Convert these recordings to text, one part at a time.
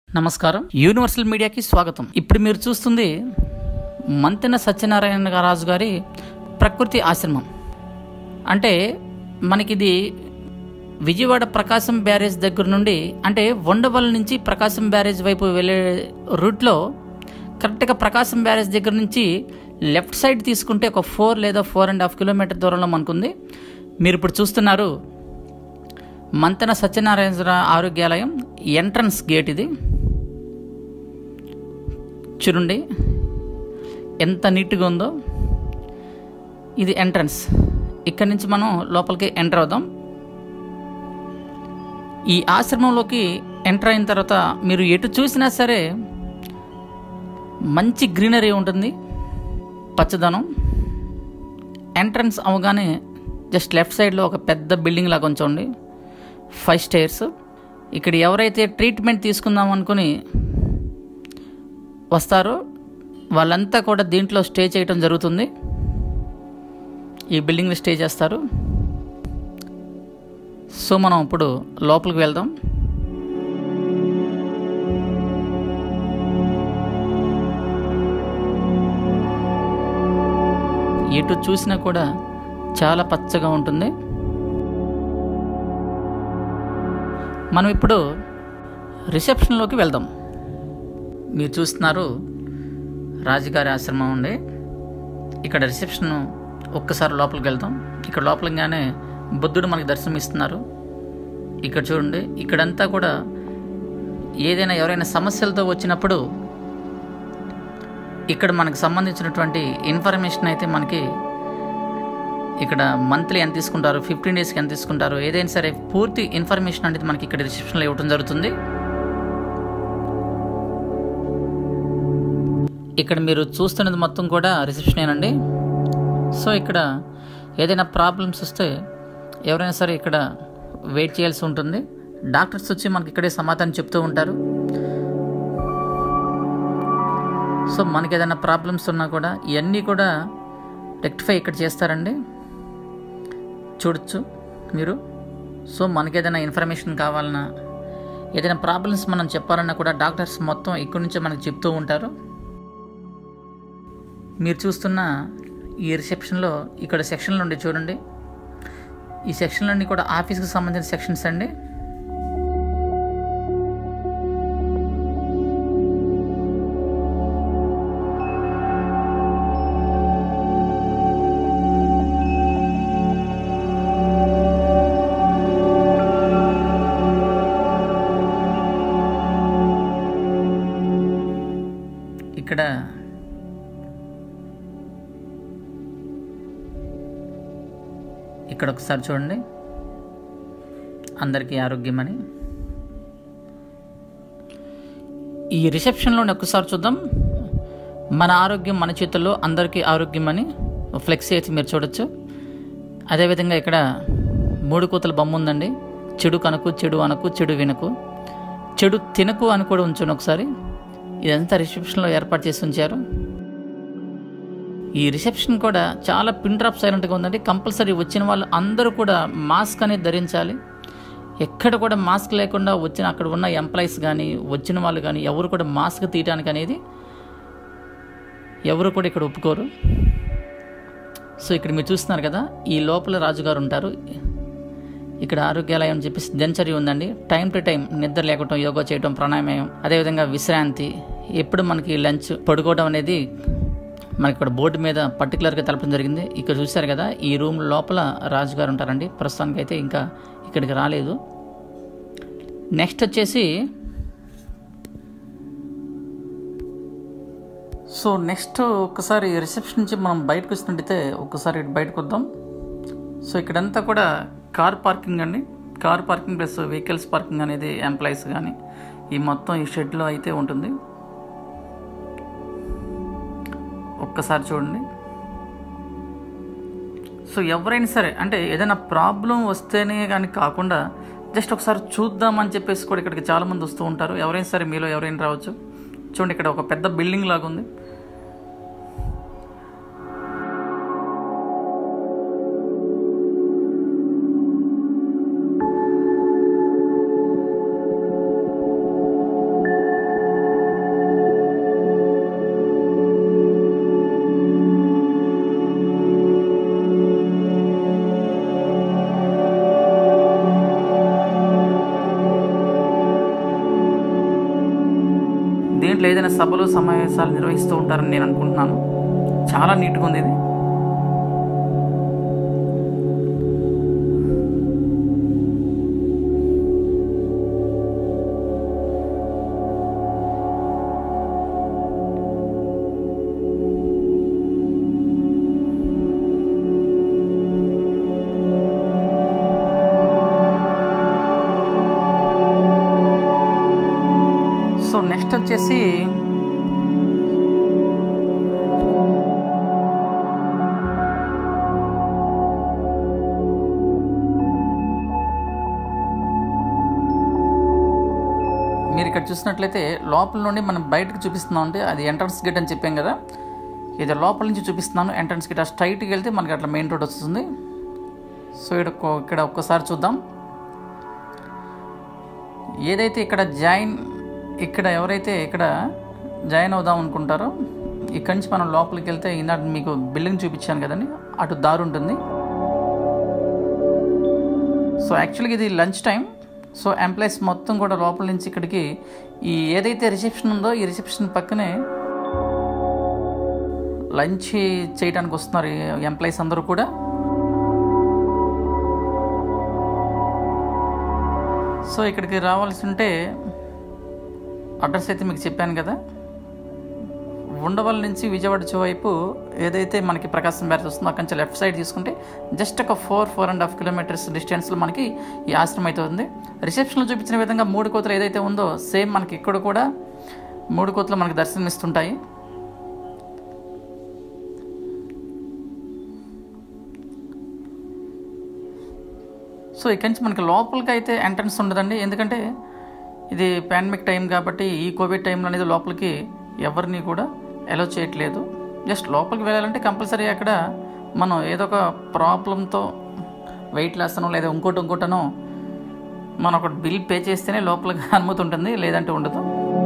నమస్కారం యూనివర్సల్ మీడియాకి స్వాగతం ఇప్పుడు మీరు చూస్తుంది మంతెన సత్యనారాయణ రాజు గారి ప్రకృతి ఆశ్రమం అంటే మనకిది విజయవాడ ప్రకాశం బ్యారేజ్ దగ్గర నుండి అంటే వండవల్ నుంచి ప్రకాశం బ్యారేజ్ వైపు వెళ్ళే రూట్లో కరెక్ట్గా ప్రకాశం బ్యారేజ్ దగ్గర నుంచి లెఫ్ట్ సైడ్ తీసుకుంటే ఒక ఫోర్ లేదా ఫోర్ అండ్ హాఫ్ కిలోమీటర్ దూరంలో మనకుంది మీరు ఇప్పుడు చూస్తున్నారు మంతెన సత్యనారాయణ ఆరోగ్యాలయం ఎంట్రన్స్ గేట్ ఇది చూడండి ఎంత నీట్గా ఉందో ఇది ఎంట్రన్స్ ఇక్కడి నుంచి మనం లోపలికి ఎంటర్ అవుదాం ఈ ఆశ్రమంలోకి ఎంటర్ అయిన తర్వాత మీరు ఎటు చూసినా సరే మంచి గ్రీనరీ ఉంటుంది పచ్చదనం ఎంట్రన్స్ అవగానే జస్ట్ లెఫ్ట్ సైడ్లో ఒక పెద్ద బిల్డింగ్ లాగా కొంచెం ఉంది ఫైవ్ స్టేర్స్ ఇక్కడ ఎవరైతే ట్రీట్మెంట్ తీసుకుందాం అనుకుని వస్తారో వాళ్ళంతా కూడా దీంట్లో స్టే చేయటం జరుగుతుంది ఈ బిల్డింగ్లో స్టే చేస్తారు సో మనం ఇప్పుడు లోపలికి వెళ్దాం ఎటు చూసినా కూడా చాలా పచ్చగా ఉంటుంది మనం ఇప్పుడు రిసెప్షన్లోకి వెళ్దాం మీరు చూస్తున్నారు రాజుగారి ఆశ్రమం ఉండే ఇక్కడ రిసెప్షన్ ఒక్కసారి లోపలికి వెళ్దాం ఇక్కడ లోపలిగానే బుద్ధుడు మనకి దర్శనం ఇస్తున్నారు ఇక్కడ చూడండి ఇక్కడంతా కూడా ఏదైనా ఎవరైనా సమస్యలతో వచ్చినప్పుడు ఇక్కడ మనకు సంబంధించినటువంటి ఇన్ఫర్మేషన్ అయితే మనకి ఇక్కడ మంత్లీ ఎంత తీసుకుంటారు ఫిఫ్టీన్ డేస్కి ఎంత తీసుకుంటారు ఏదైనా సరే పూర్తి ఇన్ఫర్మేషన్ అనేది మనకి ఇక్కడ రిసెప్షన్లో ఇవ్వడం జరుగుతుంది ఇక్కడ మీరు చూస్తున్నది మొత్తం కూడా రిసెప్షనేనండి సో ఇక్కడ ఏదైనా ప్రాబ్లమ్స్ వస్తే ఎవరైనా సరే ఇక్కడ వెయిట్ చేయాల్సి ఉంటుంది డాక్టర్స్ వచ్చి మనకి ఇక్కడే సమాధానం చెప్తూ ఉంటారు సో మనకి ఏదైనా ప్రాబ్లమ్స్ ఉన్నా కూడా ఇవన్నీ కూడా రెక్టిఫై ఇక్కడ చేస్తారండి చూడొచ్చు మీరు సో మనకి ఏదైనా ఇన్ఫర్మేషన్ కావాలన్నా ఏదైనా ప్రాబ్లమ్స్ మనం చెప్పాలన్నా కూడా డాక్టర్స్ మొత్తం ఇక్కడి నుంచే మనకి చెప్తూ ఉంటారు మీరు చూస్తున్న ఈ రిసెప్షన్లో ఇక్కడ సెక్షన్లు ఉండి చూడండి ఈ సెక్షన్లన్నీ కూడా ఆఫీస్కి సంబంధించిన సెక్షన్స్ అండి ఇక్కడ ఇక్కడ ఒకసారి చూడండి అందరికీ ఆరోగ్యమని ఈ రిసెప్షన్లోని ఒకసారి చూద్దాం మన ఆరోగ్యం మన చేతుల్లో అందరికీ ఆరోగ్యం అని ఫ్లెక్సీ అయితే మీరు చూడొచ్చు అదేవిధంగా ఇక్కడ మూడు కూతల బొమ్మ ఉందండి చెడు కనుకు చెడు అనకు చెడు వినకు చెడు తినకు అని కూడా ఉంచాను ఒకసారి ఇదంతా రిసెప్షన్లో ఏర్పాటు చేసి ఉంచారు ఈ రిసెప్షన్ కూడా చాలా పిన్ డ్రాప్ సైలెంట్గా ఉందండి కంపల్సరీ వచ్చిన వాళ్ళు అందరూ కూడా మాస్క్ అనేది ధరించాలి ఎక్కడ కూడా మాస్క్ లేకుండా వచ్చిన అక్కడ ఉన్న ఎంప్లాయీస్ కానీ వచ్చిన వాళ్ళు కానీ ఎవరు కూడా మాస్క్ తీయడానికి అనేది ఎవరు కూడా ఇక్కడ ఒప్పుకోరు సో ఇక్కడ మీరు చూస్తున్నారు కదా ఈ లోపల రాజుగారు ఉంటారు ఇక్కడ ఆరోగ్యాలయం అని చెప్పేసి దినచర్య ఉందండి టైం టు టైం నిద్ర లేకటం యోగా చేయడం ప్రాణాయామం అదేవిధంగా విశ్రాంతి ఎప్పుడు మనకి లంచ్ పడుకోవడం అనేది మనకి ఇక్కడ బోర్డు మీద పర్టికులర్గా తెలపడం జరిగింది ఇక్కడ చూశారు కదా ఈ రూమ్ లోపల రాజుగారు ఉంటారండి ప్రస్తుతానికి అయితే ఇంకా ఇక్కడికి రాలేదు నెక్స్ట్ వచ్చేసి సో నెక్స్ట్ ఒక్కసారి రిసెప్షన్ నుంచి మనం బయటకు వచ్చినట్టయితే ఒక్కసారి ఇటు బయటకు వద్దాం సో ఇక్కడంతా కూడా కార్ పార్కింగ్ అండి car parking plus vehicles parking అనేది ఎంప్లాయీస్ కానీ ఈ మొత్తం ఈ షెడ్లో అయితే ఉంటుంది ఒక్కసారి చూడండి సో ఎవరైనా సరే అంటే ఏదైనా ప్రాబ్లం వస్తేనే కానీ కాకుండా జస్ట్ ఒకసారి చూద్దామని చెప్పేసి కూడా ఇక్కడికి చాలామంది వస్తూ ఉంటారు ఎవరైనా సరే మీలో ఎవరైనా రావచ్చు చూడండి ఇక్కడ ఒక పెద్ద బిల్డింగ్ లాగా ఉంది దీంట్లో ఏదైనా సభలు సమావేశాలు నిర్వహిస్తూ ఉంటారని నేను అనుకుంటున్నాను చాలా నీట్గా ఉంది ఇది సో నెక్స్ట్ వచ్చేసి మీరు ఇక్కడ చూసినట్లయితే లోపల నుండి మనం బయటకు చూపిస్తున్నాం అంటే అది ఎంట్రన్స్ గేట్ అని చెప్పాం కదా ఇది లోపల నుంచి చూపిస్తున్నాను ఎంట్రన్స్ గేట్ ఆ స్ట్రైట్కి వెళ్తే మనకి అట్లా మెయిన్ రోడ్ వస్తుంది సో ఇక్కడ ఒక్క- ఇక్కడ ఒక్కసారి చూద్దాం ఏదైతే ఇక్కడ జాయిన్ ఇక్కడ ఎవరైతే ఇక్కడ జాయిన్ అవుదాం అనుకుంటారో ఇక్కడి నుంచి మనం లోపలికి వెళ్తే ఈనాడు మీకు బిల్డింగ్ చూపించాను కదండి అటు దారి ఉంటుంది సో యాక్చువల్గా ఇది లంచ్ టైం సో ఎంప్లాయీస్ మొత్తం కూడా లోపల నుంచి ఇక్కడికి ఈ ఏదైతే రిసెప్షన్ ఉందో ఈ రిసెప్షన్ పక్కనే లంచ్ చేయడానికి వస్తున్నారు ఎంప్లాయీస్ అందరూ కూడా సో ఇక్కడికి రావాల్సి ఉంటే అడ్రస్ అయితే మీకు చెప్పాను కదా ఉండవల్ నుంచి విజయవాడ వైపు ఏదైతే మనకి ప్రకాశం బ్యారేజ్ వస్తుందో అక్కడి నుంచి లెఫ్ట్ సైడ్ తీసుకుంటే జస్ట్ ఒక four four and half kilometres డిస్టెన్స్లో మనకి ఈ ఆశ్రమం అయితే ఉంది రిసెప్షన్లో చూపించిన విధంగా మూడు కోతలు ఏదైతే ఉందో సేమ్ మనకి ఇక్కడ కూడా మూడు కోతలు మనకి దర్శనమిస్తుంటాయి సో ఇక్కడి నుంచి మనకి లోపలికి అయితే ఎంట్రన్స్ ఉండదండి ఎందుకంటే ఇది పాండమిక్ టైం కాబట్టి ఈ కోవిడ్ టైంలో అనేది లోపలికి ఎవరిని కూడా అలో చేయట్లేదు జస్ట్ లోపలికి వెళ్ళాలంటే కంపల్సరీ అక్కడ మనం ఏదో ఒక ప్రాబ్లంతో వెయిట్ లాస్తనో లేదా ఇంకోటి ఇంకోటనో మనం ఒక బిల్ పే చేస్తేనే లోపలికి అనుమతి ఉంటుంది లేదంటే ఉండదు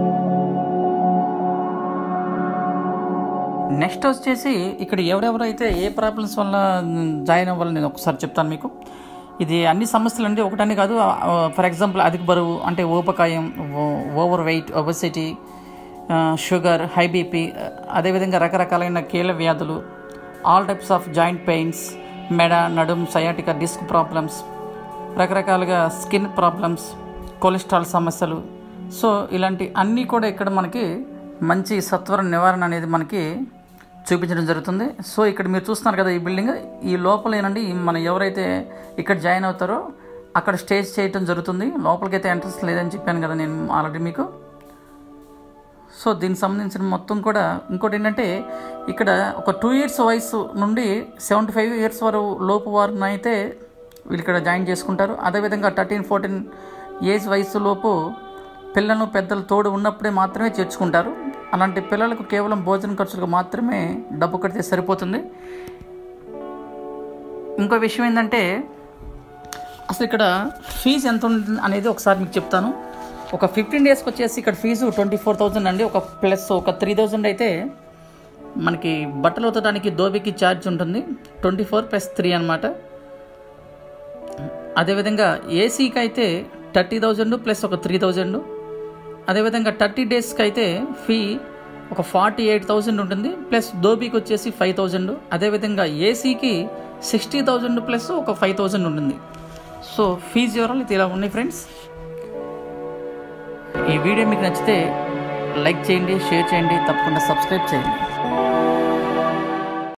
నెక్స్ట్ వచ్చేసి ఇక్కడ ఎవరెవరైతే ఏ ప్రాబ్లమ్స్ వల్ల జాయిన్ అవ్వాలని నేను ఒకసారి చెప్తాను మీకు ఇది అన్ని సమస్యలు అంటే ఒకటని కాదు ఫర్ ఎగ్జాంపుల్ అధిక బరువు అంటే ఊపకాయం over weight obesity sugar high BP అదేవిధంగా రకరకాలైన కీళ్ళ వ్యాధులు all types of joint pains మెడ నడుం సయాటిక డిస్క్ ప్రాబ్లమ్స్ రకరకాలుగా స్కిన్ ప్రాబ్లమ్స్ కొలెస్ట్రాల్ సమస్యలు సో ఇలాంటి అన్నీ కూడా ఇక్కడ మనకి మంచి సత్వర నివారణ అనేది మనకి చూపించడం జరుగుతుంది సో ఇక్కడ మీరు చూస్తున్నారు కదా ఈ బిల్డింగ్ ఈ లోపల ఏనండి ఈ మన ఎవరైతే ఇక్కడ జాయిన్ అవుతారో అక్కడ స్టేజ్ చేయటం జరుగుతుంది లోపలికైతే ఎంట్రన్స్ లేదని చెప్పాను కదా నేను ఆల్రెడీ మీకు సో దీనికి సంబంధించిన మొత్తం కూడా ఇంకోటి ఏంటంటే ఇక్కడ ఒక టూ ఇయర్స్ వయసు నుండి సెవెంటీ ఫైవ్ ఇయర్స్ వరకు లోపు వారిని అయితే వీళ్ళు ఇక్కడ జాయిన్ చేసుకుంటారు అదేవిధంగా థర్టీన్ ఫోర్టీన్ ఏజ్ వయసు లోపు పిల్లలు పెద్దలు తోడు ఉన్నప్పుడే మాత్రమే చేర్చుకుంటారు అలాంటి పిల్లలకు కేవలం భోజన ఖర్చులకు మాత్రమే డబ్బు కడితే సరిపోతుంది ఇంకో విషయం ఏంటంటే అసలు ఇక్కడ ఫీజు ఎంత ఉంటుంది అనేది ఒకసారి మీకు చెప్తాను ఒక ఫిఫ్టీన్ డేస్కి వచ్చేసి ఇక్కడ ఫీజు ట్వంటీ ఫోర్ థౌజండ్ అండి ఒక ప్లస్ ఒక త్రీ థౌజండ్ అయితే మనకి బట్టలు ఉతకడానికి దోబికి ఛార్జ్ ఉంటుంది ట్వంటీ ఫోర్ ప్లస్ త్రీ అనమాట అదేవిధంగా ఏసీకి అయితే థర్టీ థౌజండ్ ప్లస్ ఒక త్రీ థౌజండ్ అదేవిధంగా థర్టీ డేస్కి అయితే ఫీ ఒక ఫార్టీ ఎయిట్ థౌజండ్ ఉంటుంది ప్లస్ దోబీకి వచ్చేసి ఫైవ్ థౌజండ్ అదేవిధంగా ఏసీకి సిక్స్టీ థౌజండ్ ప్లస్ ఒక ఫైవ్ థౌజండ్ ఉంటుంది సో ఫీజు వివరాలు ఇది ఇలా ఉన్నాయి ఫ్రెండ్స్ ఈ వీడియో మీకు నచ్చితే లైక్ చేయండి షేర్ చేయండి తప్పకుండా సబ్స్క్రైబ్ చేయండి